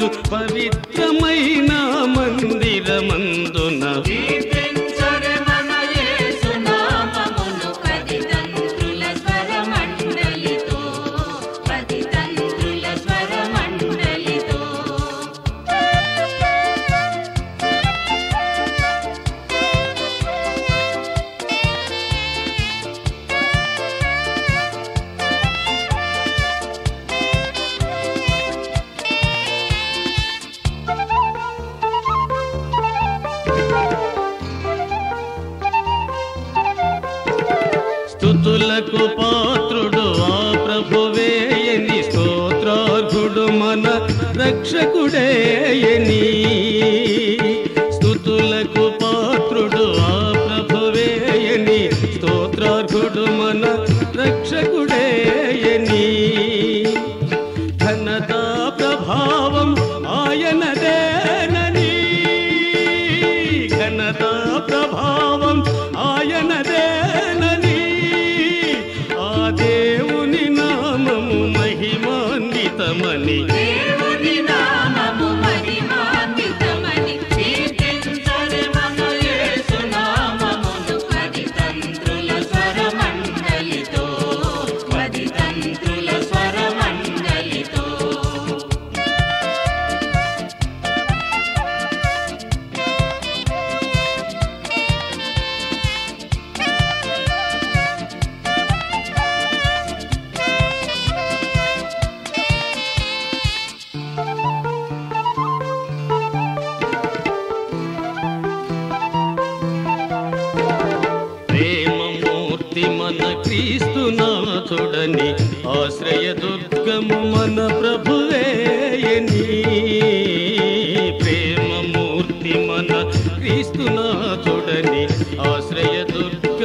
పవిత్రమైన మందిరమందున కీర్తించరే మన యేసు నామమును పది తంత్రుల స్వరమండలితో పది తంత్రుల స్వరమండలితో స్థుతులకు పాత్రుడు ఆ ప్రభువేయని స్తోత్రార్హుడు మన రక్షకుడేయని స్థుతులకు పాత్రుడు ఆ ప్రభువేయని స్తోత్రార్హుడు మన రక్షకుడేయని ఘనతా ప్రభావం ఆయనదేనని ఘనతా ప్రభావం ఆయనదేనని ఆ దేవుని నామము మహిమాన్వితమని దేవుని నామము మహిమాన్వితమని కీర్తించరే మన యేసు నామమును పది తంత్రుల స్వరమండలితో పది తంత్రుల స్వరమండలితో ప్రేమమూర్తి మన క్రీస్తునాథుడని ఆశ్రయ దుర్గము మన ప్రభువేయని ప్రేమమూర్తి మన క్రీస్తునాథుడని ఆశ్రయ దుర్గము